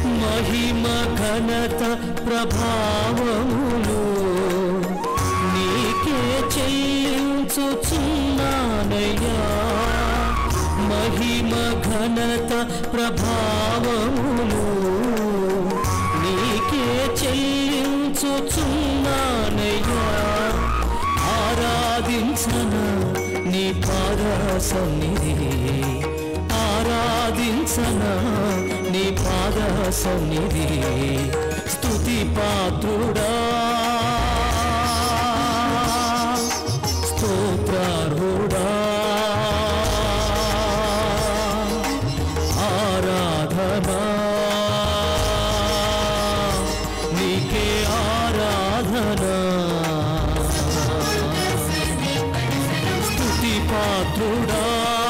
మహిమ ఘనత ప్రభావములు నీకే చెల్లించుచున్నానయ్యా మహిమ ఘనత ప్రభావములు నీకే చెల్లించుచున్నానయ్యా ఆరాధించన నీ పాద సన్నిధి ఆరాధించన నీ పాద సన్నిధి స్తుతి పాత్రుడా స్తోత్రార్హుడా ఆరాధనా నీకే ఆరాధనా స్తుతి పాత్రుడా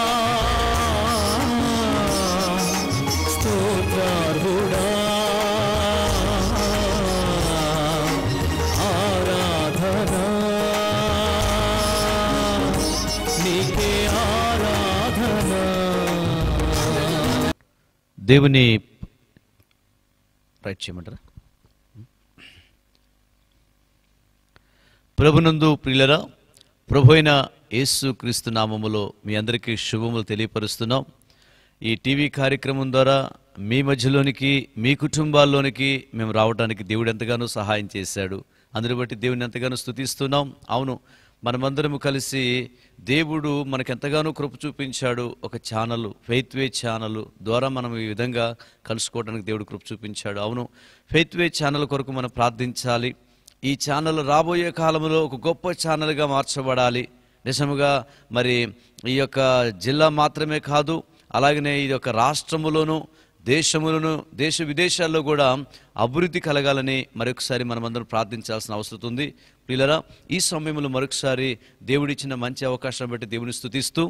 స్తోత్రార్హుడా ఆరాధనా నీకే ఆరాధనా దేవుని రైట్ చేయమంటారా ప్రభునందు ప్రియులరా ప్రభు అయిన యేసు క్రీస్తు నామములో మీ అందరికీ శుభములు తెలియపరుస్తున్నాం ఈ టీవీ కార్యక్రమం ద్వారా మీ మధ్యలోనికి మీ కుటుంబాల్లోనికి మేము రావడానికి దేవుడు ఎంతగానో సహాయం చేశాడు అందుని బట్టి దేవుని ఎంతగానో స్తుతిస్తున్నాం అవును మనమందరము కలిసి దేవుడు మనకెంతగానో కృప చూపించాడు ఒక ఛానల్ ఫెయిత్ వే ఛానల్ ద్వారా మనం ఈ విధంగా కలుసుకోవడానికి దేవుడు కృప చూపించాడు అవును ఫెయిత్ వే ఛానల్ కొరకు మనం ప్రార్థించాలి ఈ ఛానల్ రాబోయే కాలంలో ఒక గొప్ప ఛానల్గా మార్చబడాలి నిజముగా మరి ఈ యొక్క జిల్లా మాత్రమే కాదు అలాగనే ఈ యొక్క రాష్ట్రములోను దేశములను దేశ విదేశాల్లో కూడా అభివృద్ధి కలగాలని మరొకసారి మనమందరం ప్రార్థించాల్సిన అవసరం ఉంది పిల్లరా ఈ సమయంలో మరొకసారి దేవుడిచ్చిన మంచి అవకాశం బట్టి దేవుని స్తుతిస్తూ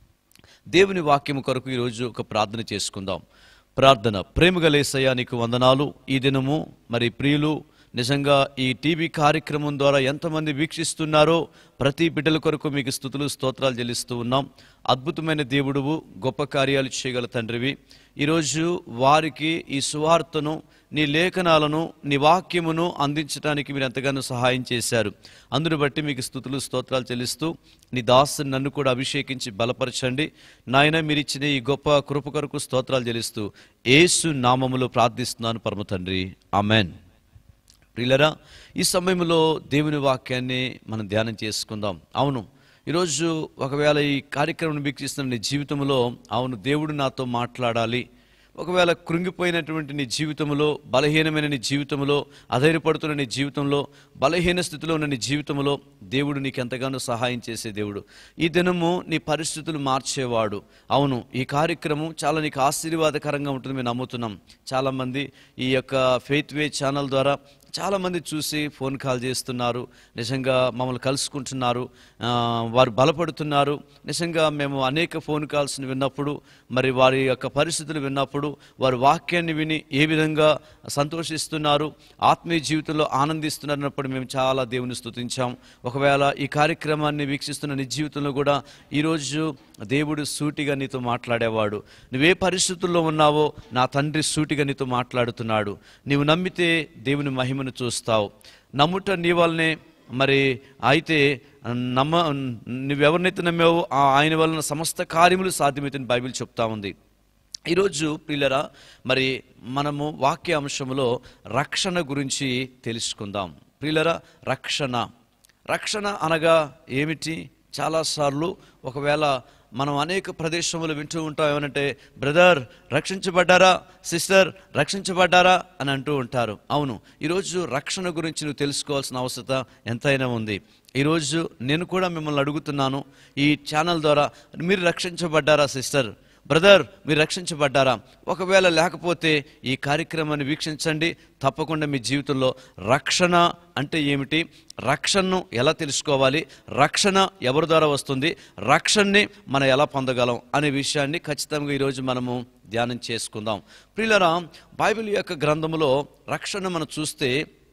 దేవుని వాక్యము కొరకు ఈరోజు ఒక ప్రార్థన చేసుకుందాం ప్రార్థన ప్రేమగలేసయ్యా నీకు వందనాలు ఈ దినము మరి ప్రియులు నిజంగా ఈ టీవీ కార్యక్రమం ద్వారా ఎంతమంది వీక్షిస్తున్నారో ప్రతి బిడ్డల కొరకు మీకు స్థుతులు స్తోత్రాలు చెల్లిస్తూ ఉన్నాం అద్భుతమైన దేవుడువు గొప్ప కార్యాలు చేయగల తండ్రివి ఈరోజు వారికి ఈ సువార్తను నీ లేఖనాలను నీ వాక్యమును అందించడానికి మీరు ఎంతగానో సహాయం చేశారు అందును బట్టి మీకు స్థుతులు స్తోత్రాలు చెల్లిస్తూ నీ దాసుని నన్ను కూడా అభిషేకించి బలపరచండి నాయన మీరు ఇచ్చిన ఈ గొప్ప కృప కొరకు స్తోత్రాలు చెల్లిస్తూ ఏసు నామములో ప్రార్థిస్తున్నాను పరమ తండ్రి ఆమెన్ ప్రియులరా ఈ సమయంలో దేవుని వాక్యాన్ని మనం ధ్యానం చేసుకుందాం అవును ఈరోజు ఒకవేళ ఈ కార్యక్రమం వీక్షిస్తున్న నీ జీవితంలో అవును దేవుడు నాతో మాట్లాడాలి ఒకవేళ కృంగిపోయినటువంటి నీ జీవితంలో బలహీనమైన నీ జీవితంలో అధైర్యపడుతున్న నీ జీవితంలో బలహీన స్థితిలో ఉన్న నీ జీవితంలో దేవుడు నీకు ఎంతగానో సహాయం చేసే దేవుడు ఈ దినము నీ పరిస్థితులు మార్చేవాడు అవును ఈ కార్యక్రమం చాలా నీకు ఆశీర్వాదకరంగా ఉంటుంది మేము నమ్ముతున్నాం చాలామంది ఈ యొక్క ఫెయిత్ వే ఛానల్ ద్వారా చాలామంది చూసి ఫోన్ కాల్ చేస్తున్నారు నిజంగా మమ్మల్ని కలుసుకుంటున్నారు ఆ, వారు బలపడుతున్నారు నిజంగా మేము అనేక ఫోన్ కాల్స్ని విన్నప్పుడు మరి వారి యొక్క పరిస్థితులు విన్నప్పుడు వారి వాక్యాన్ని విని ఏ విధంగా సంతోషిస్తున్నారు ఆత్మీయ జీవితంలో ఆనందిస్తున్నారు అన్నప్పుడు మేము చాలా దేవుని స్తుతించాం ఒకవేళ ఈ కార్యక్రమాన్ని వీక్షిస్తున్న నీ జీవితంలో కూడా ఈరోజు దేవుడు సూటిగా నీతో మాట్లాడేవాడు నువ్వే పరిస్థితుల్లో ఉన్నావో నా తండ్రి సూటిగా నీతో మాట్లాడుతున్నాడు నీవు నమ్మితే దేవుని మహిమను చూస్తావు నమ్ముట నీ వల్లనే మరి అయితే నమ్మ నువ్వెవరినైతే నమ్మావో ఆ ఆయన వలన సమస్త కార్యములు సాధ్యమైతే బైబిల్ చెప్తా ఉంది ఈరోజు ప్రియులరా మరి మనము వాక్య అంశంలో రక్షణ గురించి తెలుసుకుందాం ప్రియులరా రక్షణ రక్షణ అనగా ఏమిటి చాలాసార్లు ఒకవేళ మనం అనేక ప్రదేశములు వింటూ ఉంటాం ఏమనంటే బ్రదర్ రక్షించబడ్డారా సిస్టర్ రక్షించబడ్డారా అని అంటూ ఉంటారు అవును ఈరోజు రక్షణ గురించి నువ్వు తెలుసుకోవాల్సిన అవసరత ఎంతైనా ఉంది ఈరోజు నేను కూడా మిమ్మల్ని అడుగుతున్నాను ఈ ఛానల్ ద్వారా మీరు రక్షించబడ్డారా సిస్టర్ బ్రదర్ మీరు రక్షించబడ్డారా ఒకవేళ లేకపోతే ఈ కార్యక్రమాన్ని వీక్షించండి తప్పకుండా మీ జీవితంలో రక్షణ అంటే ఏమిటి రక్షణను ఎలా తెలుసుకోవాలి రక్షణ ఎవరి ద్వారా వస్తుంది రక్షణని మనం ఎలా పొందగలం అనే విషయాన్ని ఖచ్చితంగా ఈరోజు మనము ధ్యానం చేసుకుందాం ప్రియులరా బైబిల్ యొక్క గ్రంథములో రక్షణ మనం చూస్తే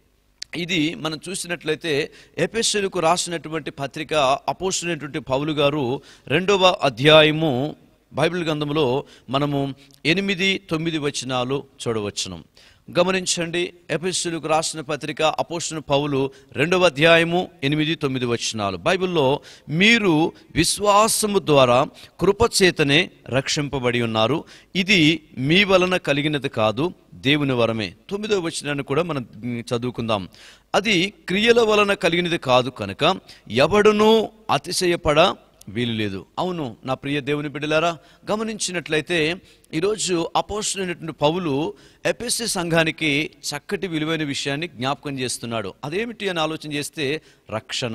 ఇది మనం చూసినట్లయితే ఎపిఎస్సీలకు రాసినటువంటి పత్రిక అపోసినటువంటి పౌలు గారు రెండవ అధ్యాయము బైబిల్ గ్రంథంలో మనము ఎనిమిది తొమ్మిది వచనాలు చూడవచ్చును గమనించండి ఎపిస్టులకు రాసిన పత్రిక అపోస్తున్న పౌలు రెండవ అధ్యాయము ఎనిమిది తొమ్మిది వచనాలు బైబిల్లో మీరు విశ్వాసము ద్వారా కృపచేతనే రక్షింపబడి ఉన్నారు ఇది మీ వలన కలిగినది కాదు దేవుని వరమే తొమ్మిదవ వచనాన్ని కూడా మనం మ్, చదువుకుందాం అది క్రియల వలన కలిగినది కాదు కనుక ఎవడునూ అతిశయపడ వీలు లేదు అవును నా ప్రియ దేవుని బిడ్డలారా గమనించినట్లయితే ఈరోజు అపోస్తులైనటువంటి పౌలు ఎపిఎస్సి సంఘానికి చక్కటి విలువైన విషయాన్ని జ్ఞాపకం చేస్తున్నాడు అదేమిటి అని ఆలోచన చేస్తే రక్షణ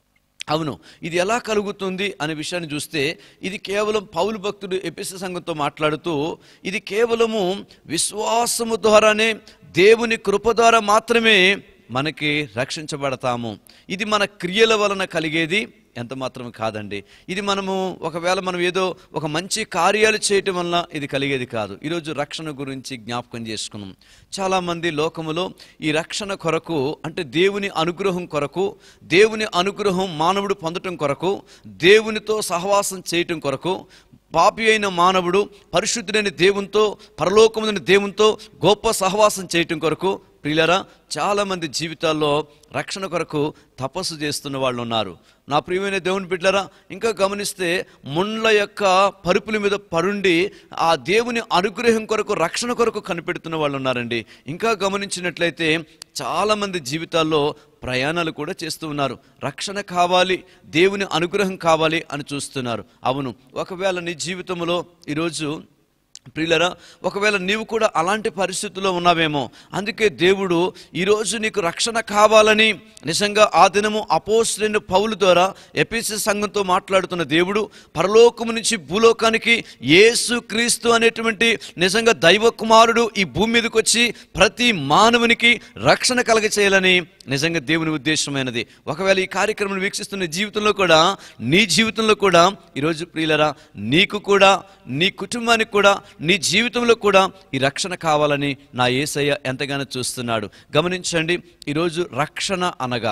అవును ఇది ఎలా కలుగుతుంది అనే విషయాన్ని చూస్తే ఇది కేవలం పౌలు భక్తుడు ఎపిసి సంఘంతో మాట్లాడుతూ ఇది కేవలము విశ్వాసము ద్వారానే దేవుని కృప ద్వారా మాత్రమే మనకి రక్షించబడతాము ఇది మన క్రియల వలన కలిగేది ఎంత మాత్రం కాదండి ఇది మనము ఒకవేళ మనం ఏదో ఒక మంచి కార్యాలు చేయటం వలన ఇది కలిగేది కాదు ఈరోజు రక్షణ గురించి జ్ఞాపకం చేసుకున్నాం చాలామంది లోకములో ఈ రక్షణ కొరకు అంటే దేవుని అనుగ్రహం కొరకు దేవుని అనుగ్రహం మానవుడు పొందటం కొరకు దేవునితో సహవాసం చేయటం కొరకు పాపి అయిన మానవుడు పరిశుద్ధుడైన దేవునితో పరలోకములైన దేవునితో గొప్ప సహవాసం చేయటం కొరకు ప్రియులరా చాలామంది జీవితాల్లో రక్షణ కొరకు తపస్సు చేస్తున్న వాళ్ళు ఉన్నారు నా ప్రియమైన దేవుని బిడ్డలరా ఇంకా గమనిస్తే ముండ్ల యొక్క పరుపుల మీద పరుండి ఆ దేవుని అనుగ్రహం కొరకు రక్షణ కొరకు కనిపెడుతున్న వాళ్ళు ఉన్నారండి ఇంకా గమనించినట్లయితే చాలామంది జీవితాల్లో ప్రయాణాలు కూడా చేస్తూ ఉన్నారు రక్షణ కావాలి దేవుని అనుగ్రహం కావాలి అని చూస్తున్నారు అవును ఒకవేళ నీ జీవితంలో ఈరోజు ప్రియులరా ఒకవేళ నీవు కూడా అలాంటి పరిస్థితుల్లో ఉన్నావేమో అందుకే దేవుడు ఈరోజు నీకు రక్షణ కావాలని నిజంగా ఆ దినము అపోస్తులైన పౌలు ద్వారా ఎపిసి సంఘంతో మాట్లాడుతున్న దేవుడు పరలోకము నుంచి భూలోకానికి యేసు క్రీస్తు అనేటువంటి నిజంగా దైవ కుమారుడు ఈ భూమి మీదకి వచ్చి ప్రతి మానవునికి రక్షణ కలగ చేయాలని నిజంగా దేవుని ఉద్దేశమైనది ఒకవేళ ఈ కార్యక్రమం వీక్షిస్తున్న జీవితంలో కూడా నీ జీవితంలో కూడా ఈరోజు ప్రియులరా నీకు కూడా నీ కుటుంబానికి కూడా నీ జీవితంలో కూడా ఈ రక్షణ కావాలని నా ఏసయ్య ఎంతగానో చూస్తున్నాడు గమనించండి ఈరోజు రక్షణ అనగా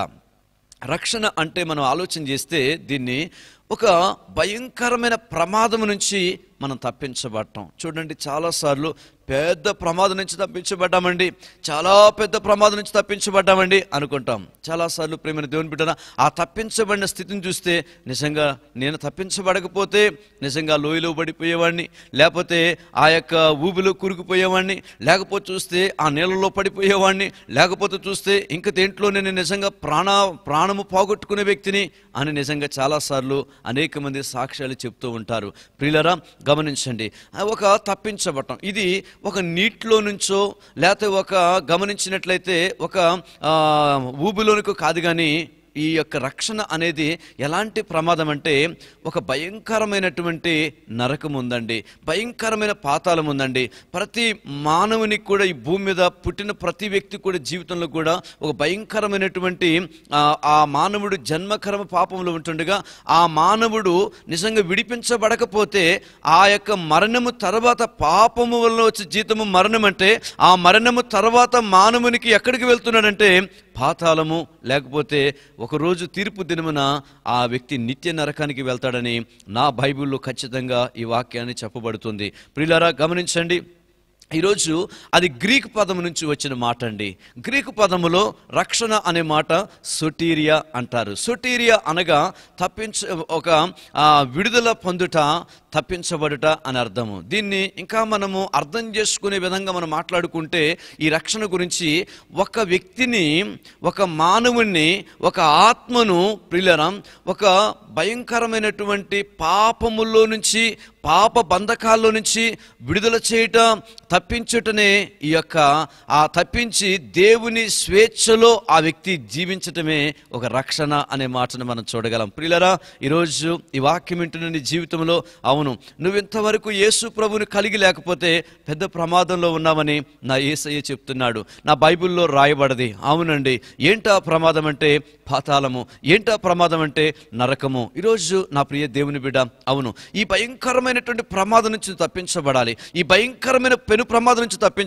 రక్షణ అంటే మనం ఆలోచన చేస్తే దీన్ని ఒక భయంకరమైన ప్రమాదం నుంచి మనం తప్పించబడటం చూడండి చాలాసార్లు పెద్ద ప్రమాదం నుంచి తప్పించబడ్డామండి చాలా పెద్ద ప్రమాదం నుంచి తప్పించబడ్డామండి అనుకుంటాం చాలాసార్లు ప్రేమైన దేవుని బిడ్డన ఆ తప్పించబడిన స్థితిని చూస్తే నిజంగా నేను తప్పించబడకపోతే నిజంగా లోయలో పడిపోయేవాడిని లేకపోతే ఆ యొక్క ఊబిలో కూరుకుపోయేవాడిని లేకపోతే చూస్తే ఆ నీళ్ళలో పడిపోయేవాడిని లేకపోతే చూస్తే ఇంక దేంట్లో నేను నిజంగా ప్రాణ ప్రాణము పోగొట్టుకునే వ్యక్తిని అని నిజంగా చాలాసార్లు అనేక మంది సాక్ష్యాలు చెప్తూ ఉంటారు ప్రియులరా గమనించండి ఆ ఒక తప్పించబడటం ఇది ఒక నీటిలో నుంచో లేకపోతే ఒక గమనించినట్లయితే ఒక ఆ, ఊబిలోనికో కాదు కానీ ఈ యొక్క రక్షణ అనేది ఎలాంటి ప్రమాదం అంటే ఒక భయంకరమైనటువంటి నరకం ఉందండి భయంకరమైన పాతాళం ఉందండి ప్రతి మానవునికి కూడా ఈ భూమి మీద పుట్టిన ప్రతి వ్యక్తి కూడా జీవితంలో కూడా ఒక భయంకరమైనటువంటి ఆ, ఆ మానవుడు జన్మకర్మ పాపంలో ఉంటుండగా ఆ మానవుడు నిజంగా విడిపించబడకపోతే ఆ యొక్క మరణము తర్వాత పాపము వలన వచ్చే జీతము మరణం అంటే ఆ మరణము తర్వాత మానవునికి ఎక్కడికి వెళ్తున్నాడంటే పాతాళము లేకపోతే ఒకరోజు తీర్పు దినమున ఆ వ్యక్తి నిత్య నరకానికి వెళ్తాడని నా బైబిల్లో ఖచ్చితంగా ఈ వాక్యాన్ని చెప్పబడుతుంది ప్రియులారా గమనించండి ఈరోజు అది గ్రీక్ పదం నుంచి వచ్చిన మాట అండి గ్రీకు పదములో రక్షణ అనే మాట సొటీరియా అంటారు సొటీరియా అనగా తప్పించ ఒక ఆ, విడుదల పొందుట తప్పించబడుట అని అర్థము దీన్ని ఇంకా మనము అర్థం చేసుకునే విధంగా మనం మాట్లాడుకుంటే ఈ రక్షణ గురించి ఒక వ్యక్తిని ఒక మానవుణ్ణి ఒక ఆత్మను ప్రిలరం ఒక భయంకరమైనటువంటి పాపములో నుంచి పాప బంధకాల్లో నుంచి విడుదల చేయటం తప్పించుటనే ఈ యొక్క ఆ తప్పించి దేవుని స్వేచ్ఛలో ఆ వ్యక్తి జీవించటమే ఒక రక్షణ అనే మాటను మనం చూడగలం ప్రియులరా ఈరోజు ఈ వాక్యం వింటున్న నీ జీవితంలో అవును నువ్వు ఇంతవరకు యేసు ప్రభుని కలిగి లేకపోతే పెద్ద ప్రమాదంలో ఉన్నావని నా యేసయ్య చెప్తున్నాడు నా బైబిల్లో రాయబడది అవునండి ఏంటా ప్రమాదం అంటే పాతాళము ఏంటా ప్రమాదం అంటే నరకము ఈరోజు నా ప్రియ దేవుని బిడ్డ అవును ఈ భయంకరమైనటువంటి ప్రమాదం నుంచి తప్పించబడాలి ఈ భయంకరమైన పెను ప్రమాదం నుంచి తప్పించబడ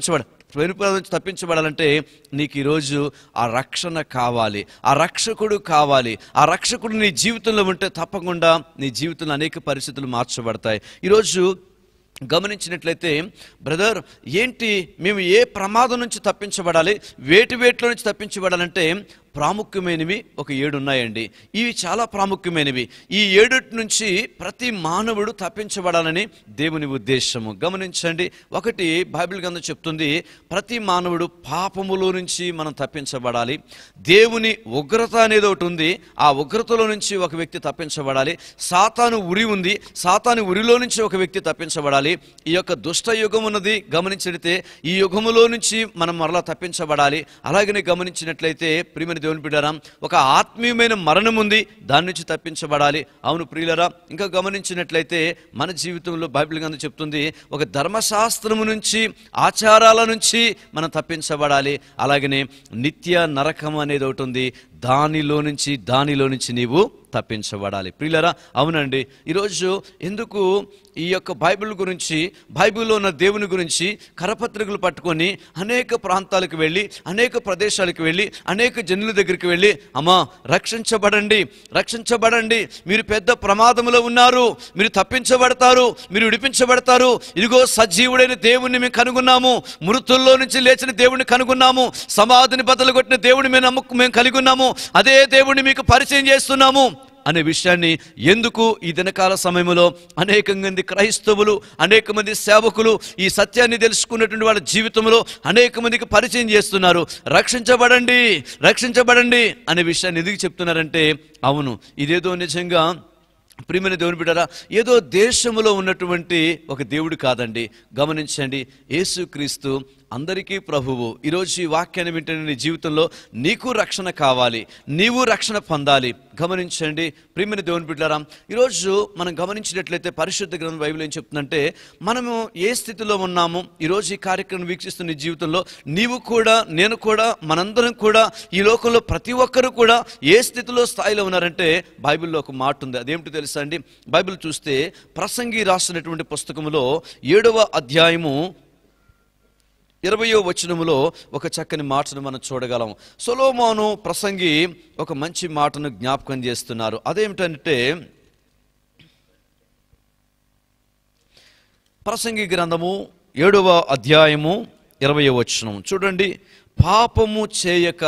పెను ప్రమాదం నుంచి తప్పించబడాలంటే నీకు ఈరోజు ఆ రక్షణ కావాలి ఆ రక్షకుడు కావాలి ఆ రక్షకుడు నీ జీవితంలో ఉంటే తప్పకుండా నీ జీవితంలో అనేక పరిస్థితులు మార్చబడతాయి ఈరోజు గమనించినట్లయితే బ్రదర్ ఏంటి మేము ఏ ప్రమాదం నుంచి తప్పించబడాలి వేటి వేటిలో నుంచి తప్పించబడాలంటే ప్రాముఖ్యమైనవి ఒక ఏడు ఉన్నాయండి ఇవి చాలా ప్రాముఖ్యమైనవి ఈ ఏడు నుంచి ప్రతి మానవుడు తప్పించబడాలని దేవుని ఉద్దేశము గమనించండి ఒకటి బైబిల్ గ్రంథం చెప్తుంది ప్రతి మానవుడు పాపములో నుంచి మనం తప్పించబడాలి దేవుని ఉగ్రత అనేది ఒకటి ఉంది ఆ ఉగ్రతలో నుంచి ఒక వ్యక్తి తప్పించబడాలి సాతాను ఉరి ఉంది సాతాను ఉరిలో నుంచి ఒక వ్యక్తి తప్పించబడాలి ఈ యొక్క దుష్ట యుగం ఉన్నది గమనించితే ఈ యుగములో నుంచి మనం మరలా తప్పించబడాలి అలాగనే గమనించినట్లయితే ప్రియమైన దేవుని బిడ్డారా ఒక ఆత్మీయమైన మరణం ఉంది దాని నుంచి తప్పించబడాలి అవును ప్రియులరా ఇంకా గమనించినట్లయితే మన జీవితంలో బైబిల్ గ్రంథం చెప్తుంది ఒక ధర్మశాస్త్రము నుంచి ఆచారాల నుంచి మనం తప్పించబడాలి అలాగనే నిత్య నరకం అనేది ఒకటి ఉంది దానిలో నుంచి దానిలో నుంచి నీవు తప్పించబడాలి ప్రియులరా అవునండి ఈరోజు ఎందుకు ఈ యొక్క బైబిల్ గురించి బైబిల్లో ఉన్న దేవుని గురించి కరపత్రికలు పట్టుకొని అనేక ప్రాంతాలకు వెళ్ళి అనేక ప్రదేశాలకు వెళ్ళి అనేక జనుల దగ్గరికి వెళ్ళి అమ్మా రక్షించబడండి రక్షించబడండి మీరు పెద్ద ప్రమాదంలో ఉన్నారు మీరు తప్పించబడతారు మీరు విడిపించబడతారు ఇదిగో సజీవుడైన దేవుణ్ణి మేము కనుగొన్నాము మృతుల్లో నుంచి లేచిన దేవుణ్ణి కనుగొన్నాము సమాధిని బద్దలు కొట్టిన దేవుని మేము నమ్మకం మేము కలిగి ఉన్నాము అదే దేవుణ్ణి మీకు పరిచయం చేస్తున్నాము అనే విషయాన్ని ఎందుకు ఈ దినకాల సమయంలో అనేక మంది క్రైస్తవులు అనేక మంది సేవకులు ఈ సత్యాన్ని తెలుసుకున్నటువంటి వాళ్ళ జీవితంలో అనేక మందికి పరిచయం చేస్తున్నారు రక్షించబడండి రక్షించబడండి అనే విషయాన్ని ఎందుకు చెప్తున్నారంటే అవును ఇదేదో నిజంగా ప్రియమైన దేవుని బిడ్డారా ఏదో దేశంలో ఉన్నటువంటి ఒక దేవుడు కాదండి గమనించండి యేసుక్రీస్తు అందరికీ ప్రభువు ఈరోజు ఈ వాక్యాన్ని వింటున్న నీ జీవితంలో నీకు రక్షణ కావాలి నీవు రక్షణ పొందాలి గమనించండి ప్రియమైన దేవుని బిడ్డారా ఈరోజు మనం గమనించినట్లయితే పరిశుద్ధ గ్రంథం బైబిల్ ఏం చెప్తుందంటే మనము ఏ స్థితిలో ఉన్నాము ఈరోజు ఈ కార్యక్రమం వీక్షిస్తున్న నీ జీవితంలో నీవు కూడా నేను కూడా మనందరం కూడా ఈ లోకంలో ప్రతి ఒక్కరు కూడా ఏ స్థితిలో స్థాయిలో ఉన్నారంటే బైబిల్లో ఒక మాట ఉంది అదేమిటి తెలుసా అండి బైబిల్ చూస్తే ప్రసంగి రాసినటువంటి పుస్తకములో ఏడవ అధ్యాయము ఇరవయో వచనములో ఒక చక్కని మాటను మనం చూడగలం సొలోమోను ప్రసంగి ఒక మంచి మాటను జ్ఞాపకం చేస్తున్నారు అదేమిటంటే ప్రసంగి గ్రంథము ఏడవ అధ్యాయము ఇరవయో వచనం చూడండి పాపము చేయక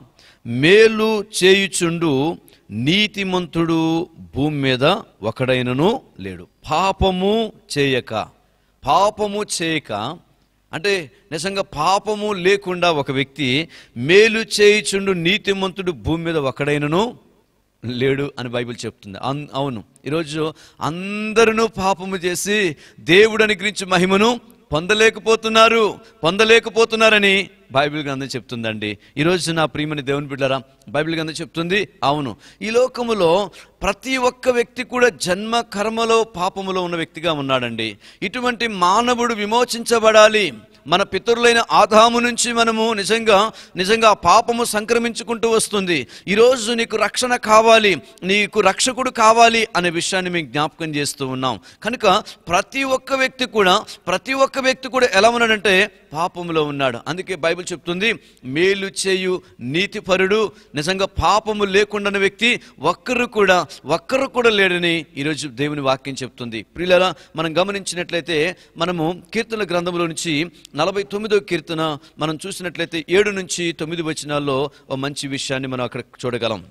మేలు చేయుచుండు నీతిమంతుడు భూమి మీద ఒకడైనను లేడు పాపము చేయక పాపము చేయక అంటే నిజంగా పాపము లేకుండా ఒక వ్యక్తి మేలు చేయుచుండు నీతిమంతుడు భూమి మీద ఒకడైనను లేడు అని బైబిల్ చెప్తుంది అన్- అవును ఈరోజు అందరూ పాపము చేసి దేవుడు అనుగ్రహించి మహిమను పొందలేకపోతున్నారు పొందలేకపోతున్నారని బైబిల్ గ్రంథం చెప్తుందండి ఈరోజు నా ప్రియమని దేవుని బిడ్డరా బైబిల్ గ్రంథం చెప్తుంది అవును ఈ లోకములో ప్రతి ఒక్క వ్యక్తి కూడా జన్మ కర్మలో పాపములో ఉన్న వ్యక్తిగా ఉన్నాడండి ఇటువంటి మానవుడు విమోచించబడాలి మన పితరులైన ఆదాము నుంచి మనము నిజంగా నిజంగా ఆ పాపము సంక్రమించుకుంటూ వస్తుంది ఈరోజు నీకు రక్షణ కావాలి నీకు రక్షకుడు కావాలి అనే విషయాన్ని మేము జ్ఞాపకం చేస్తూ ఉన్నాం కనుక ప్రతి ఒక్క వ్యక్తి కూడా ప్రతి ఒక్క వ్యక్తి కూడా ఎలా ఉన్నాడంటే పాపములో ఉన్నాడు అందుకే బైబిల్ చెప్తుంది మేలు చేయు నీతిపరుడు నిజంగా పాపము లేకుండా వ్యక్తి ఒక్కరు కూడా ఒక్కరు కూడా లేడని ఈరోజు దేవుని వాక్యం చెప్తుంది ప్రియులరా మనం గమనించినట్లయితే మనము కీర్తన గ్రంథంలో నుంచి నలభై తొమ్మిదో కీర్తన మనం చూసినట్లయితే ఏడు నుంచి తొమ్మిది వచనాల్లో ఓ మంచి విషయాన్ని మనం అక్కడ చూడగలం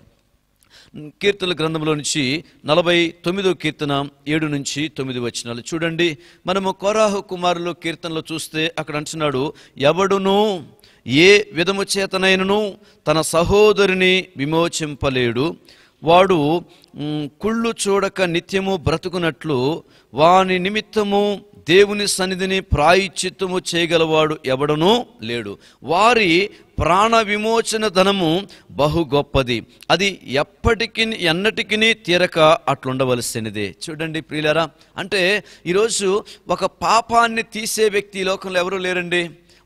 కీర్తన గ్రంథంలో నుంచి నలభై తొమ్మిదో కీర్తన ఏడు నుంచి తొమ్మిది వచనాలు చూడండి మనము కోరాహు కుమారులు కీర్తనలో చూస్తే అక్కడ అంటున్నాడు ఎవడును ఏ విధము చేతనైనను తన సహోదరిని విమోచింపలేడు వాడు మ్, కుళ్ళు చూడక నిత్యము బ్రతుకున్నట్లు వాని నిమిత్తము దేవుని సన్నిధిని ప్రాయశ్చిత్తము చేయగలవాడు ఎవడనూ లేడు వారి ప్రాణ విమోచన ధనము బహు గొప్పది అది ఎప్పటికి ఎన్నటికి తీరక అట్లుండవలసినదే చూడండి ప్రియులారా అంటే ఈరోజు ఒక పాపాన్ని తీసే వ్యక్తి ఈ లోకంలో ఎవరు లేరండి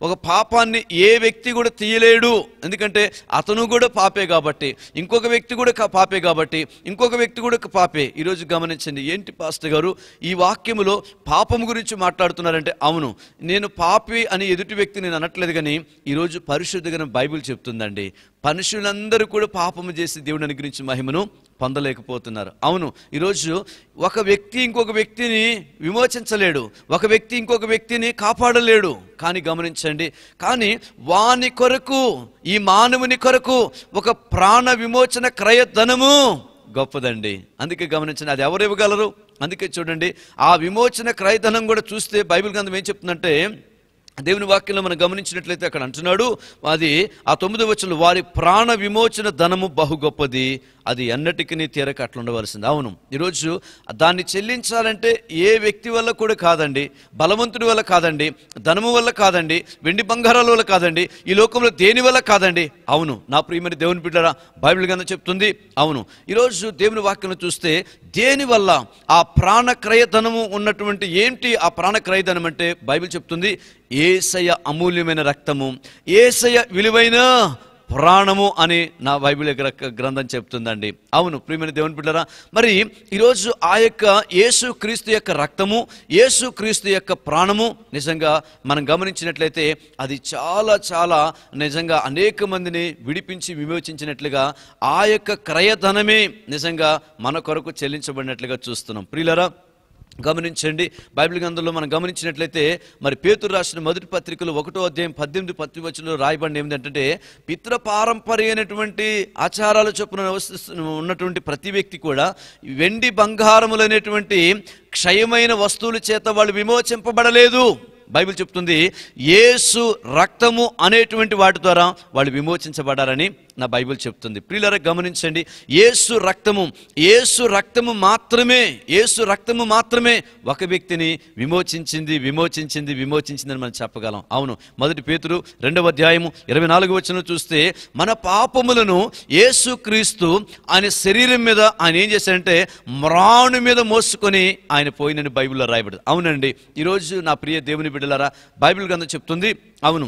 ఒక పాపాన్ని ఏ వ్యక్తి కూడా తీయలేడు ఎందుకంటే అతను కూడా పాపే కాబట్టి ఇంకొక వ్యక్తి కూడా కా- పాపే కాబట్టి ఇంకొక వ్యక్తి కూడా క- పాపే ఈరోజు గమనించండి ఏంటి పాస్టర్ గారు ఈ వాక్యములో పాపం గురించి మాట్లాడుతున్నారంటే అవును నేను పాపి అని ఎదుటి వ్యక్తి నేను అనట్లేదు కానీ ఈరోజు పరిశుద్ధంగా బైబిల్ చెప్తుందండి మనుషులందరూ కూడా పాపము చేసి దేవుని అనుగ్రహించి మహిమను పొందలేకపోతున్నారు అవును ఈరోజు ఒక వ్యక్తి ఇంకొక వ్యక్తిని విమోచించలేడు ఒక వ్యక్తి ఇంకొక వ్యక్తిని కాపాడలేడు కానీ గమనించండి కానీ వాని కొరకు ఈ మానవుని కొరకు ఒక ప్రాణ విమోచన క్రయధనము గొప్పదండి అందుకే గమనించండి అది ఎవరు ఇవ్వగలరు అందుకే చూడండి ఆ విమోచన క్రయధనం కూడా చూస్తే బైబిల్ గ్రంథం ఏం చెప్తుందంటే దేవుని వాక్యంలో మనం గమనించినట్లయితే అక్కడ అంటున్నాడు అది ఆ తొమ్మిది వచ్చిన వారి ప్రాణ విమోచన ధనము బహు గొప్పది అది ఎన్నటికి తీరక అట్లా ఉండవలసింది అవును ఈరోజు దాన్ని చెల్లించాలంటే ఏ వ్యక్తి వల్ల కూడా కాదండి బలవంతుడి వల్ల కాదండి ధనము వల్ల కాదండి వెండి బంగారాల వల్ల కాదండి ఈ లోకంలో దేని వల్ల కాదండి అవును నా ప్రియమైన దేవుని బిడ్డరా బైబిల్ గ్రంథం చెప్తుంది అవును ఈరోజు దేవుని వాక్యం చూస్తే దేని వల్ల ఆ ప్రాణ క్రయధనము ఉన్నటువంటి ఏంటి ఆ ప్రాణ క్రయధనం అంటే బైబిల్ చెప్తుంది ఏసయ అమూల్యమైన రక్తము ఏసయ విలువైన ప్రాణము అని నా బైబిల్ గ్ర- గ్రంథం చెప్తుందండి అవును ప్రియమైన దేవుని బిడ్డరా మరి ఈరోజు ఆ యొక్క యేసు క్రీస్తు యొక్క రక్తము యేసు క్రీస్తు యొక్క ప్రాణము నిజంగా మనం గమనించినట్లయితే అది చాలా చాలా నిజంగా అనేక మందిని విడిపించి విమోచించినట్లుగా ఆ యొక్క క్రయధనమే నిజంగా మన కొరకు చెల్లించబడినట్లుగా చూస్తున్నాం ప్రియులరా గమనించండి బైబిల్ గ్రంథంలో మనం గమనించినట్లయితే మరి పేతురు రాసిన మొదటి పత్రికలో ఒకటో అధ్యాయం పద్దెనిమిది పత్రివచనంలో రాయబడి ఏమిటంటే పితృ పారంపర్యమైనటువంటి ఆచారాల చొప్పున నివసిస్తు- ఉన్నటువంటి ప్రతి వ్యక్తి కూడా వెండి బంగారములైనటువంటి క్షయమైన వస్తువుల చేత వాళ్ళు విమోచింపబడలేదు బైబిల్ చెప్తుంది యేసు రక్తము అనేటువంటి వాటి ద్వారా వాళ్ళు విమోచించబడారని నా బైబిల్ చెప్తుంది ప్రియులరా గమనించండి యేసు రక్తము యేసు రక్తము మాత్రమే యేసు రక్తము మాత్రమే ఒక వ్యక్తిని విమోచించింది విమోచించింది విమోచించిందని మనం చెప్పగలం అవును మొదటి పేతురు రెండవ అధ్యాయము ఇరవై నాలుగు వచ్చిన చూస్తే మన పాపములను యేసు క్రీస్తు ఆయన శరీరం మీద ఆయన ఏం చేశాడంటే మ్రాణు మీద మోసుకొని ఆయన పోయినని బైబిల్లో రాయబడింది అవునండి ఈరోజు నా ప్రియ దేవుని బిడ్డలారా బైబిల్ గ్రంథం చెప్తుంది అవును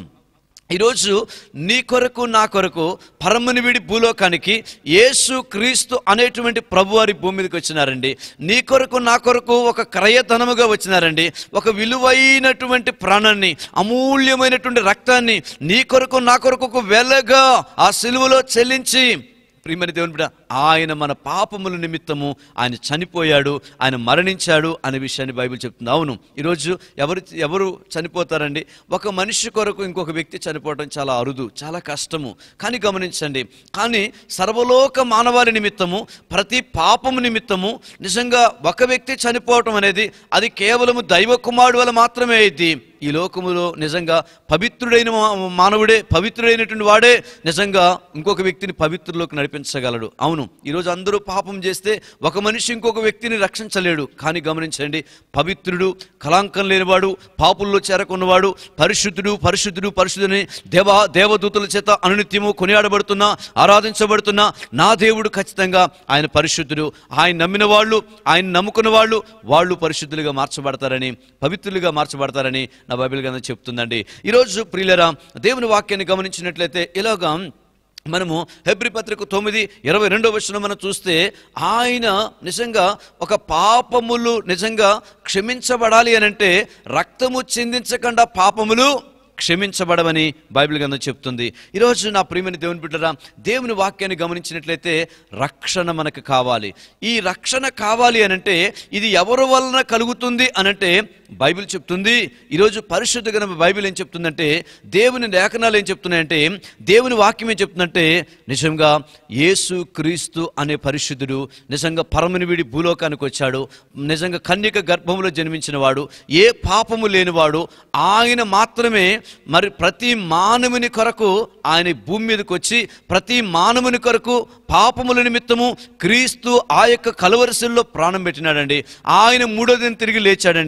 ఈరోజు నీ కొరకు నా కొరకు పరమని విడి భూలోకానికి యేసు క్రీస్తు అనేటువంటి ప్రభువారి భూమి మీదకి వచ్చినారండి నీ కొరకు నా కొరకు ఒక క్రయధనముగా వచ్చినారండి ఒక విలువైనటువంటి ప్రాణాన్ని అమూల్యమైనటువంటి రక్తాన్ని నీ కొరకు నా కొరకు ఒక వెలగా ఆ సిలువలో చెల్లించి ప్రియమని దేవుని బిడ్డ ఆయన మన పాపముల నిమిత్తము ఆయన చనిపోయాడు ఆయన మరణించాడు అనే విషయాన్ని బైబిల్ చెప్తుంది అవును ఈరోజు ఎవరు ఎవరు చనిపోతారండి ఒక మనిషి కొరకు ఇంకొక వ్యక్తి చనిపోవడం చాలా అరుదు చాలా కష్టము కానీ గమనించండి కానీ సర్వలోక మానవాళి నిమిత్తము ప్రతి పాపము నిమిత్తము నిజంగా ఒక వ్యక్తి చనిపోవటం అనేది అది కేవలము దైవ కుమారుడు వల్ల మాత్రమే అయింది ఈ లోకములో నిజంగా పవిత్రుడైన మా- మానవుడే పవిత్రుడైనటువంటి వాడే నిజంగా ఇంకొక వ్యక్తిని పవిత్రులోకి నడిపించగలడు అవును ఈరోజు అందరూ పాపం చేస్తే ఒక మనిషి ఇంకొక వ్యక్తిని రక్షించలేడు కానీ గమనించండి పవిత్రుడు కళాంకం లేనివాడు పాపుల్లో చేరకున్నవాడు పరిశుద్ధుడు పరిశుద్ధుడు పరిశుద్ధుని దేవ దేవదూతల చేత అనునిత్యము కొనియాడబడుతున్నా ఆరాధించబడుతున్నా నా దేవుడు ఖచ్చితంగా ఆయన పరిశుద్ధుడు ఆయన నమ్మిన వాళ్ళు ఆయన నమ్ముకున్న వాళ్ళు వాళ్ళు పరిశుద్ధులుగా మార్చబడతారని పవిత్రులుగా మార్చబడతారని నా బైబిల్ గ్రంథం చెప్తుందండి ఈరోజు ప్రియులరా దేవుని వాక్యాన్ని గమనించినట్లయితే ఇలాగా మనము హెబ్రి పత్రిక తొమ్మిది ఇరవై రెండో వచ్చిన మనం చూస్తే ఆయన నిజంగా ఒక పాపములు నిజంగా క్షమించబడాలి అని అంటే రక్తము చిందించకుండా పాపములు క్షమించబడమని బైబిల్ గ్రంథం చెప్తుంది ఈరోజు నా ప్రియమైన దేవుని బిడ్డరా దేవుని వాక్యాన్ని గమనించినట్లయితే రక్షణ మనకు కావాలి ఈ రక్షణ కావాలి అనంటే ఇది ఎవరి వలన కలుగుతుంది అనంటే బైబిల్ చెప్తుంది ఈరోజు పరిశుద్ధ గ్రంథం బైబిల్ ఏం చెప్తుందంటే దేవుని లేఖనాలు ఏం చెప్తున్నాయంటే దేవుని వాక్యం ఏం చెప్తుందంటే నిజంగా యేసు క్రీస్తు అనే పరిశుద్ధుడు నిజంగా పరమని వీడి భూలోకానికి వచ్చాడు నిజంగా కన్యక గర్భంలో జన్మించిన వాడు ఏ పాపము లేనివాడు ఆయన మాత్రమే మరి ప్రతి మానవుని కొరకు ఆయన ఈ భూమి మీదకి వచ్చి ప్రతి మానవుని కొరకు పాపముల నిమిత్తము క్రీస్తు ఆ యొక్క కలవరసల్లో ప్రాణం పెట్టినాడండి ఆయన మూడో దిన తిరిగి లేచాడండి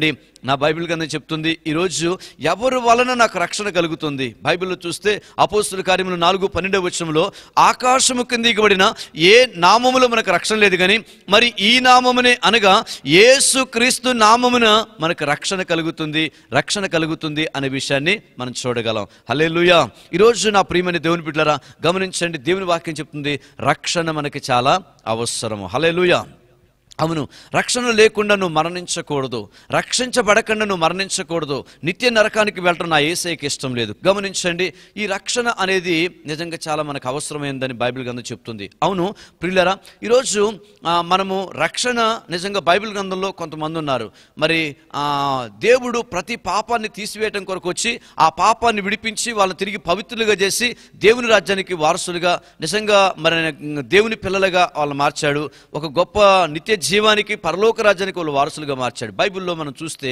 నా బైబిల్ కింద చెప్తుంది ఈరోజు ఎవరి వలన నాకు రక్షణ కలుగుతుంది బైబిల్లో చూస్తే అపోస్తుల కార్యములు నాలుగు పన్నెండవ వచనంలో ఆకాశము కింద దిగబడిన ఏ నామములో మనకు రక్షణ లేదు కానీ మరి ఈ నామమునే అనగా యేసు క్రీస్తు నామమున మనకు రక్షణ కలుగుతుంది రక్షణ కలుగుతుంది అనే విషయాన్ని మనం చూడగలం హల్లెలూయా ఈరోజు నా ప్రియమైన దేవుని బిడ్డలారా గమనించండి దేవుని వాక్యం చెప్తుంది రక్షణ మనకి చాలా అవసరము హల్లెలూయా అవును రక్షణ లేకుండా నువ్వు మరణించకూడదు రక్షించబడకుండా నువ్వు మరణించకూడదు నిత్య నరకానికి వెళ్ళటం నా ఏసైకి ఇష్టం లేదు గమనించండి ఈ రక్షణ అనేది నిజంగా చాలా మనకు అవసరమైందని బైబిల్ గ్రంథం చెప్తుంది అవును ప్రియులరా ఈరోజు ఆ, మనము రక్షణ నిజంగా బైబిల్ గ్రంథంలో కొంతమంది ఉన్నారు మరి ఆ, దేవుడు ప్రతి పాపాన్ని తీసివేయటం కొరకు వచ్చి ఆ పాపాన్ని విడిపించి వాళ్ళని తిరిగి పవిత్రులుగా చేసి దేవుని రాజ్యానికి వారసులుగా నిజంగా మరి దేవుని పిల్లలుగా వాళ్ళు మార్చాడు ఒక గొప్ప నిత్య జీవానికి పరలోక రాజ్యానికి వాళ్ళు వారసులుగా మార్చాడు బైబిల్లో మనం చూస్తే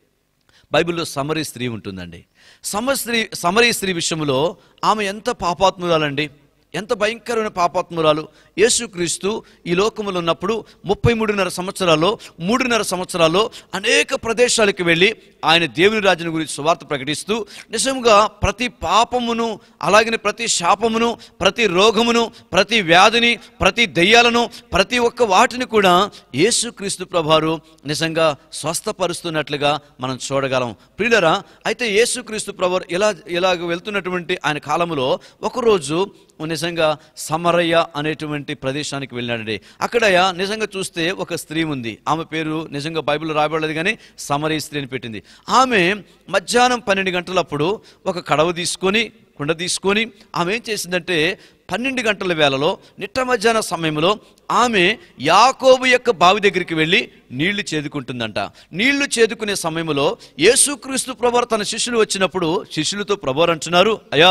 బైబిల్లో సమరీ స్త్రీ ఉంటుందండి సమ స్త్రీ సమరీ స్త్రీ విషయంలో ఆమె ఎంత పాపాత్మురాలండి ఎంత భయంకరమైన పాపాత్మురాలు యేసుక్రీస్తు ఈ లోకములో ఉన్నప్పుడు ముప్పై మూడున్నర సంవత్సరాల్లో మూడున్నర సంవత్సరాల్లో అనేక ప్రదేశాలకు వెళ్ళి ఆయన దేవుని రాజ్యం గురించి సువార్త ప్రకటిస్తూ నిజంగా ప్రతి పాపమును అలాగనే ప్రతి శాపమును ప్రతి రోగమును ప్రతి వ్యాధిని ప్రతి దెయ్యాలను ప్రతి ఒక్క వాటిని కూడా యేసుక్రీస్తు ప్రభారు నిజంగా స్వస్థపరుస్తున్నట్లుగా మనం చూడగలం ప్రియులరా అయితే యేసుక్రీస్తు ప్రభు ఇలా ఇలాగ వెళ్తున్నటువంటి ఆయన కాలంలో ఒకరోజు నిజంగా సమరయ్య అనేటువంటి ప్రదేశానికి వెళ్ళినాడండి అక్కడ నిజంగా చూస్తే ఒక స్త్రీ ఉంది ఆమె పేరు నిజంగా బైబిల్లో రాయబడలేదు కానీ సమరయ్య స్త్రీ అని పెట్టింది ఆమె మధ్యాహ్నం పన్నెండు గంటలప్పుడు ఒక కడవ తీసుకొని కుండ తీసుకొని ఆమె ఏం చేసిందంటే పన్నెండు గంటల వేళలో నిట్ట మధ్యాహ్న సమయంలో ఆమె యాకోబు యొక్క బావి దగ్గరికి వెళ్ళి నీళ్లు చేదుకుంటుందంట నీళ్లు చేదుకునే సమయంలో యేసుక్రీస్తు ప్రభు తన శిష్యులు వచ్చినప్పుడు శిష్యులతో ప్రభు అంటున్నారు అయ్యా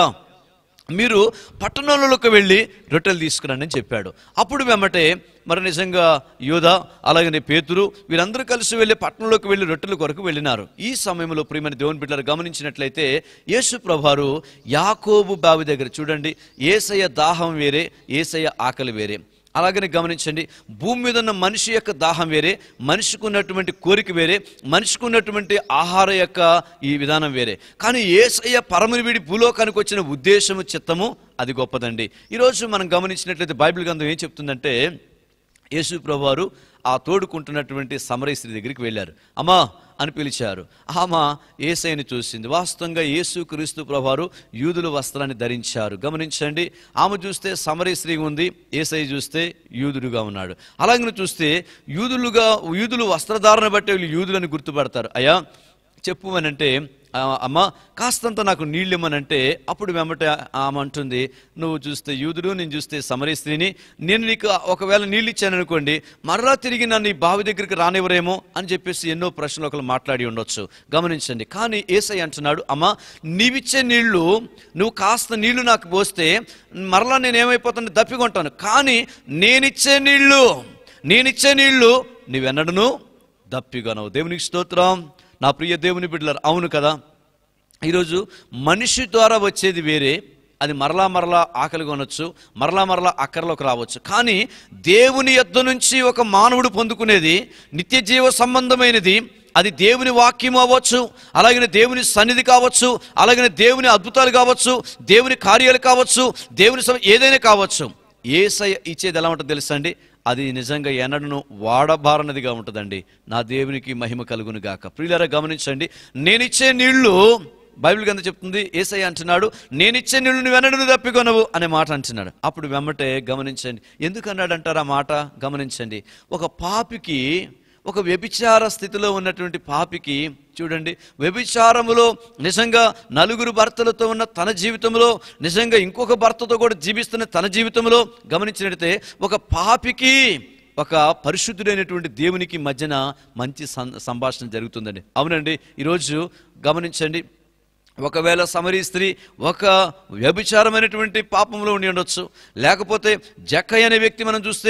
మీరు పట్టణంలోకి వెళ్ళి రొట్టెలు తీసుకురండి అని చెప్పాడు అప్పుడు వెమ్మటే మరి నిజంగా యోధ అలాగనే పేతురు వీరందరూ కలిసి వెళ్ళి పట్టణంలోకి వెళ్ళి రొట్టెల కొరకు వెళ్ళినారు ఈ సమయంలో ప్రియమైన దేవుని బిడ్డలు గమనించినట్లయితే యేసు ప్రభారు యాకోబు బావి దగ్గర చూడండి ఏసయ్య దాహం వేరే ఏసయ్య ఆకలి వేరే అలాగనే గమనించండి భూమి మీద ఉన్న మనిషి యొక్క దాహం వేరే మనిషికి ఉన్నటువంటి కోరిక వేరే మనిషికి ఉన్నటువంటి ఆహార యొక్క ఈ విధానం వేరే కానీ ఏసయ్య పరముని వీడి భూలోకానికి వచ్చిన ఉద్దేశము చిత్తము అది గొప్పదండి ఈరోజు మనం గమనించినట్లయితే బైబిల్ గ్రంథం ఏం చెప్తుందంటే యేసు ప్రభువారు ఆ తోడుకుంటున్నటువంటి సమరయ స్త్రీ దగ్గరికి వెళ్ళారు అమ్మా అని పిలిచారు ఆమె ఏసైని చూసింది వాస్తవంగా యేసు క్రీస్తు ప్రభువారు యూదుల వస్త్రాన్ని ధరించారు గమనించండి ఆమె చూస్తే సమరయ స్త్రీ ఉంది ఏసై చూస్తే యూదుడుగా ఉన్నాడు అలాగే చూస్తే యూదులుగా యూదులు వస్త్రధారణ బట్టి వీళ్ళు యూదులని గుర్తుపడతారు అయ్యా చెప్పు అని అంటే "ఆ, అమ్మ కాస్తంత నాకు నీళ్ళు ఇమ్మనంటే అప్పుడు వెంబట ఆమె అంటుంది నువ్వు చూస్తే యూదుడు నేను చూస్తే సమరీ స్త్రీని నేను నీకు ఒకవేళ నీళ్ళు ఇచ్చాను అనుకోండి మరలా తిరిగి నన్ను ఈ బావి దగ్గరికి రానివ్వరేమో అని చెప్పేసి ఎన్నో ప్రశ్నలు ఒకరు మాట్లాడి ఉండొచ్చు గమనించండి కానీ ఏసై అంటున్నాడు అమ్మ నీవిచ్చే నీళ్లు నువ్వు కాస్త నీళ్లు నాకు పోస్తే మరలా నేను ఏమైపోతాను దప్పికొంటాను కానీ నేనిచ్చే నీళ్లు నేనిచ్చే నీళ్లు నీవెన్నడను దప్పిగనవు దేవునికి స్తోత్రం నా ప్రియ దేవుని బిడ్డలారు అవును కదా ఈరోజు మనిషి ద్వారా వచ్చేది వేరే అది మరలా మరలా ఆకలి కొనొచ్చు మరలా మరలా అక్కరలోకి రావచ్చు కానీ దేవుని యొద్ద నుంచి ఒక మానవుడు పొందుకునేది నిత్య జీవ సంబంధమైనది అది దేవుని వాక్యం అవ్వచ్చు అలాగనే దేవుని సన్నిధి కావచ్చు అలాగనే దేవుని అద్భుతాలు కావచ్చు దేవుని కార్యాలు కావచ్చు దేవుని సమ- ఏదైనా కావచ్చు ఏసయ ఇచ్చేది ఎలా ఉంటుందో తెలుసా అండి అది నిజంగా ఎన్నడను వాడబారనదిగా ఉంటుందండి నా దేవునికి మహిమ కలుగును గాక ప్రియులారా గమనించండి నేనిచ్చే నీళ్లు బైబిల్ కింద చెప్తుంది ఏసై అంటున్నాడు నేనిచ్చే నీళ్లు నువ్వు ఎన్నడను తప్పికొనవు అనే మాట అంటున్నాడు అప్పుడు వెమ్మటే గమనించండి ఎందుకు అన్నాడు అంటారు ఆ మాట గమనించండి ఒక పాపికి ఒక వ్యభిచార స్థితిలో ఉన్నటువంటి పాపికి చూడండి వ్యభిచారములో నిజంగా నలుగురు భర్తలతో ఉన్న తన జీవితంలో నిజంగా ఇంకొక భర్తతో కూడా జీవిస్తున్న తన జీవితంలో గమనించినట్లయితే ఒక పాపికి ఒక పరిశుద్ధుడైనటువంటి దేవునికి మధ్యన మంచి సం- సంభాషణ జరుగుతుందండి అవునండి ఈరోజు గమనించండి ఒకవేళ సమరీ స్త్రీ ఒక వ్యభిచారమైనటువంటి పాపంలో ఉండి ఉండొచ్చు లేకపోతే జక్కయ్య అనే వ్యక్తి మనం చూస్తే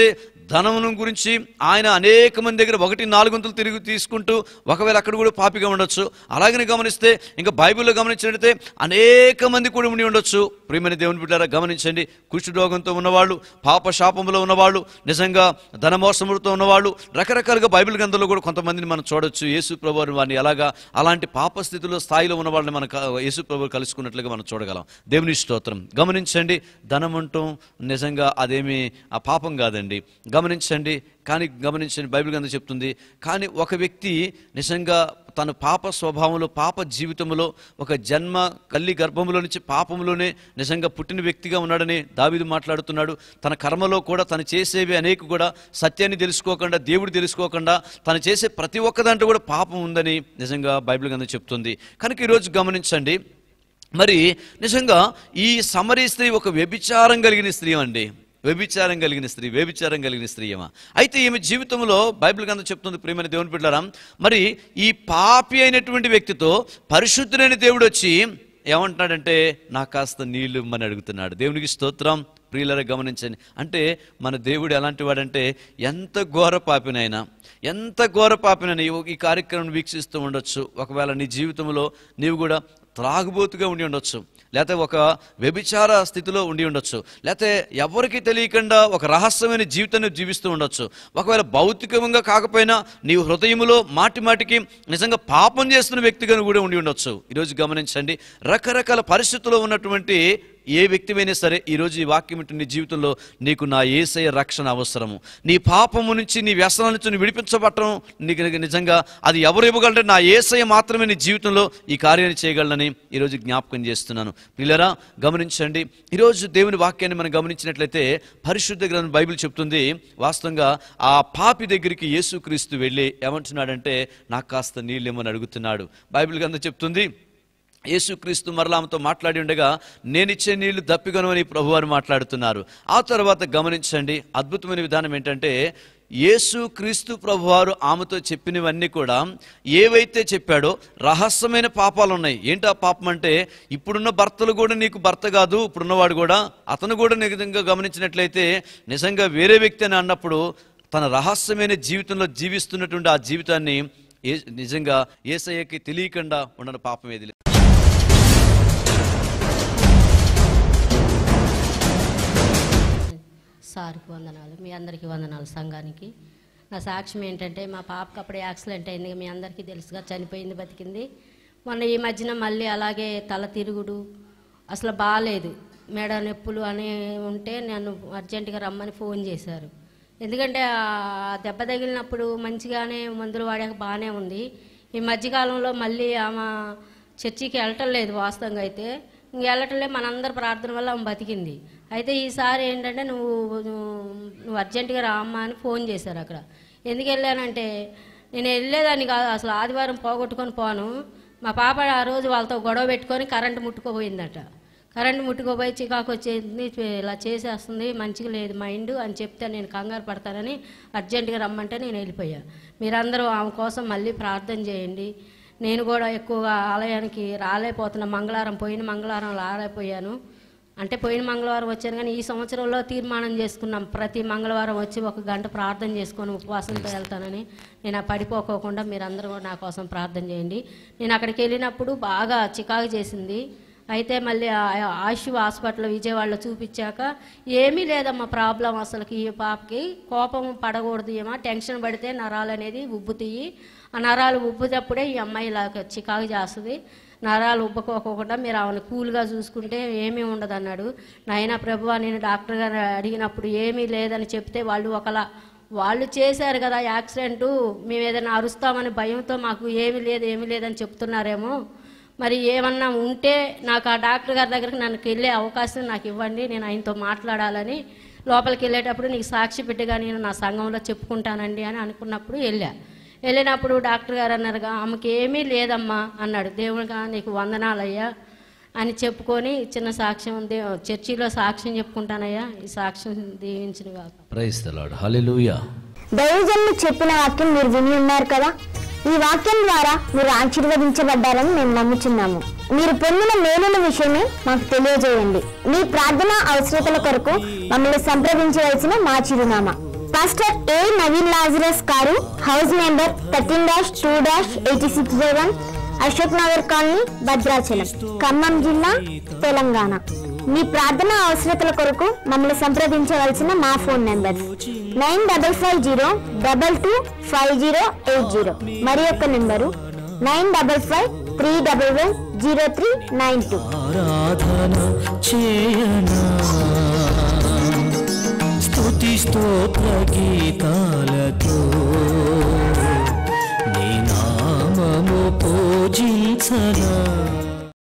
ధనమును గురించి ఆయన అనేక మంది దగ్గర ఒకటి నాలుగొంతులు తిరిగి తీసుకుంటూ ఒకవేళ అక్కడ కూడా పాపిగా ఉండొచ్చు అలాగని గమనిస్తే ఇంకా బైబిల్లో గమనించినట్లయితే అనేక మంది కూడా ఉండి ఉండొచ్చు ప్రియమైన దేవుని బిడ్డారా గమనించండి కుష్ఠరోగంతో ఉన్నవాళ్ళు పాప శాపంలో ఉన్నవాళ్ళు నిజంగా ధనమోసములతో ఉన్నవాళ్ళు రకరకాలుగా బైబిల్ గ్రంథంలో కూడా కొంతమందిని మనం చూడొచ్చు యేసు ప్రభు వారిని ఎలాగా అలాంటి పాప స్థితిలో స్థాయిలో ఉన్న వాళ్ళని మనం క- యేసు ప్రభు కలుసుకున్నట్లుగా మనం చూడగలం దేవుని స్తోత్రం గమనించండి ధనం ఉండటం నిజంగా అదేమి ఆ పాపం కాదండి గమనించండి కానీ గమనించండి బైబిల్ గ్రంథం చెప్తుంది కానీ ఒక వ్యక్తి నిజంగా తన పాప స్వభావంలో పాప జీవితంలో ఒక జన్మ కల్లి గర్భంలో నుంచి పాపంలోనే నిజంగా పుట్టిన వ్యక్తిగా ఉన్నాడని దావీదు మాట్లాడుతున్నాడు తన కర్మలో కూడా తను చేసేవి అనేక కూడా సత్యాన్ని తెలుసుకోకుండా దేవుడు తెలుసుకోకుండా తను చేసే ప్రతి ఒక్క దాంట్లో కూడా పాపం ఉందని నిజంగా బైబిల్ గ్రంథం చెప్తుంది కనుక ఈరోజు గమనించండి మరి నిజంగా ఈ సమరీ స్త్రీ ఒక వ్యభిచారం కలిగిన స్త్రీ అండి వ్యభిచారం కలిగిన స్త్రీ వ్యభిచారం కలిగిన స్త్రీ ఏమా అయితే ఈమె జీవితంలో బైబిల్ గ్రంథం చెప్తుంది ప్రియమైన దేవుని బిడ్డారా మరి ఈ పాపి అయినటువంటి వ్యక్తితో పరిశుద్ధులైన దేవుడు వచ్చి ఏమంటున్నాడంటే నాకు కాస్త నీళ్లు ఇమ్మని అడుగుతున్నాడు దేవునికి స్తోత్రం ప్రియులరా గమనించండి అంటే మన దేవుడు ఎలాంటి వాడంటే ఎంత ఘోర పాపినైనా ఎంత ఘోర పాపినైనా ఈ- ఈ కార్యక్రమం వీక్షిస్తూ ఉండొచ్చు ఒకవేళ నీ జీవితంలో నీవు కూడా త్రాగుబోతుగా ఉండి ఉండొచ్చు లేకపోతే ఒక వ్యభిచార స్థితిలో ఉండి ఉండొచ్చు లేకపోతే ఎవరికి తెలియకుండా ఒక రహస్యమైన జీవితాన్ని జీవిస్తూ ఉండొచ్చు ఒకవేళ భౌతికంగా కాకపోయినా నీ హృదయములో మాటి మాటికి నిజంగా పాపం చేస్తున్న వ్యక్తిగా కూడా ఉండి ఉండొచ్చు ఈరోజు గమనించండి రకరకాల పరిస్థితుల్లో ఉన్నటువంటి ఏ వ్యక్తివైనా సరే ఈరోజు ఈ వాక్యం వింటున్న నీ జీవితంలో నీకు నా ఏసయ రక్షణ అవసరము నీ పాపము నుంచి నీ వ్యసనం నుంచి నువ్వు విడిపించబట్టడం నీకు నిజంగా అది ఎవరు ఇవ్వగలరంటే నా ఏసయ మాత్రమే నీ జీవితంలో ఈ కార్యాన్ని చేయగలనని ఈరోజు జ్ఞాపకం చేస్తున్నాను పిల్లరా గమనించండి ఈరోజు దేవుని వాక్యాన్ని మనం గమనించినట్లయితే పరిశుద్ధ గ్రంథం బైబిల్ చెప్తుంది వాస్తవంగా ఆ పాపి దగ్గరికి యేసుక్రీస్తు వెళ్ళి ఏమంటున్నాడంటే నాకు కాస్త నీళ్ళు ఏమని అడుగుతున్నాడు బైబిల్ గ్రంథం చెప్తుంది యేసుక్రీస్తు మరలా ఆమెతో మాట్లాడి ఉండగా నేనిచ్చే నీళ్లు దప్పిగను అని ప్రభువారు మాట్లాడుతున్నారు ఆ తర్వాత గమనించండి అద్భుతమైన విధానం ఏంటంటే యేసు క్రీస్తు ప్రభువారు ఆమెతో చెప్పినవన్నీ కూడా ఏవైతే చెప్పాడో రహస్యమైన పాపాలు ఉన్నాయి ఏంటి ఆ పాపం అంటే ఇప్పుడున్న భర్తలు కూడా నీకు భర్త కాదు ఇప్పుడున్నవాడు కూడా అతను కూడా నిజంగా గమనించినట్లయితే నిజంగా వేరే వ్యక్తి అని అన్నప్పుడు తన రహస్యమైన జీవితంలో జీవిస్తున్నటువంటి ఆ జీవితాన్ని ఏ- నిజంగా ఏసయ్యకి తెలియకుండా ఉండని పాపం ఏది లేదు. సార్కి వందనాలు మీ అందరికీ వందనాలు సంఘానికి నా సాక్ష్యం ఏంటంటే మా పాపకి అప్పుడు యాక్సిడెంట్ అయింది మీ అందరికీ తెలుసుగా చనిపోయింది బతికింది మొన్న ఈ మధ్యన మళ్ళీ అలాగే తల తిరుగుడు అసలు బాగాలేదు మెడ నొప్పులు అని ఉంటే నన్ను అర్జెంటుగా రమ్మని ఫోన్ చేశారు ఎందుకంటే ఆ దెబ్బ తగిలినప్పుడు మంచిగానే మందులు వాడాక బాగానే ఉంది ఈ మధ్యకాలంలో మళ్ళీ ఆమె చర్చికి వెళ్ళటం లేదు వాస్తవంగా అయితే ఇంక వెళ్ళటం లేదు మనందరి ప్రార్థన వల్ల ఆమె బతికింది అయితే ఈసారి ఏంటంటే నువ్వు నువ్వు- నువ్వు అర్జెంటుగా రామ్మా అని ఫోన్ చేశారు అక్కడ ఎందుకు వెళ్ళానంటే నేను వెళ్ళేదాన్ని కాదు అసలు ఆదివారం పోగొట్టుకొని పోను మా పాప ఆ రోజు వాళ్ళతో గొడవ పెట్టుకొని కరెంటు ముట్టుకోపోయిందట కరెంటు ముట్టుకోపోయి చికాకు వచ్చేది ఇలా చేసేస్తుంది మంచిగా లేదు మైండ్ అని చెప్తే నేను కంగారు పడతానని అర్జెంటుగా రమ్మంటే నేను వెళ్ళిపోయా మీరందరూ ఆమె కోసం మళ్ళీ ప్రార్థన చేయండి నేను కూడా ఎక్కువగా ఆలయానికి రాలేకపోతున్నా మంగళవారం పోయిన మంగళవారం రాలేకపోయాను అంటే పోయిన మంగళవారం వచ్చాను కానీ ఈ సంవత్సరంలో తీర్మానం చేసుకున్నాం ప్రతి మంగళవారం వచ్చి ఒక గంట ప్రార్థన చేసుకొని ఉపవాసంతో వెళ్తానని నేను ఆ పడిపోకోకుండా మీరందరూ కూడా నా కోసం ప్రార్థన చేయండి నేను అక్కడికి వెళ్ళినప్పుడు బాగా చికాకు చేసింది అయితే మళ్ళీ ఆ- ఆయుష్ హాస్పిటల్ విజయవాడలో చూపించాక ఏమీ లేదమ్మా ప్రాబ్లం అసలుకి ఈ పాపకి కోపం పడకూడదు ఏమో టెన్షన్ పడితే నరాలు అనేది ఉబ్బుతాయి ఆ నరాలు ఉబ్బుతప్పుడే ఈ అమ్మాయి ఇలా చికాకు చేస్తుంది నరాలు ఉబ్బకోకుండా మీరు ఆమెను కూల్గా చూసుకుంటే ఏమీ ఉండదు అన్నాడు నాయన ప్రభు నేను డాక్టర్ గారు అడిగినప్పుడు ఏమీ లేదని చెప్తే వాళ్ళు ఒకలా వాళ్ళు చేశారు కదా యాక్సిడెంటు మేము ఏదైనా అరుస్తామని భయంతో మాకు ఏమీ లేదు ఏమీ లేదని చెప్తున్నారేమో మరి ఏమన్నా ఉంటే నాకు ఆ డాక్టర్ గారి దగ్గరికి నన్ను వెళ్ళే అవకాశం నాకు ఇవ్వండి నేను ఆయనతో మాట్లాడాలని లోపలికి వెళ్ళేటప్పుడు నీకు సాక్షి పెట్టిగా నేను నా సంఘంలో చెప్పుకుంటానండి అని అనుకున్నప్పుడు వెళ్ళా వెళ్ళినప్పుడు డాక్టర్ గారు అన్నారుగా ఆమెకి ఏమీ లేదమ్మా అన్నాడు దేవునిగా నీకు వందనాలయ్యా అని చెప్పుకొని చిన్న సాక్ష్యం దే చర్చిలో సాక్ష్యం చెప్పుకుంటానయ్యా ఈ సాక్ష్యం దీవించిన కాక ప్రైజ్ ద లార్డ్ హల్లెలూయా దైవజనులు చెప్పిన వాక్యం మీరు విని ఉన్నారు కదా ఈ వాక్యం ద్వారా మీరు ఆశీర్వదించబడ్డారని మేము నమ్ముచున్నాము మీరు పొందిన మేలుల విషయమే మాకు తెలియజేయండి మీ ప్రార్థన అవసరతల కొరకు మమ్మల్ని సంప్రదించవలసిన మా చిరునామా పాస్టర్ ఏ నవీన్ లాజరస్ గారు house number thirteen dash two dash eighty six one Ashok Nagar colony Bhadrachalam Khammam జిల్లా తెలంగాణ మీ ప్రార్థన అవసరతల కొరకు మమ్మల్ని సంప్రదించవలసిన మా phone number nine double five zero double two five zero eight zero మరి యొక్క number nine double five three double one zero three nine two ఆరాధన చేయనా స్తుతి స్తోత్ర గీతాలతో నీ నామము పూజించనా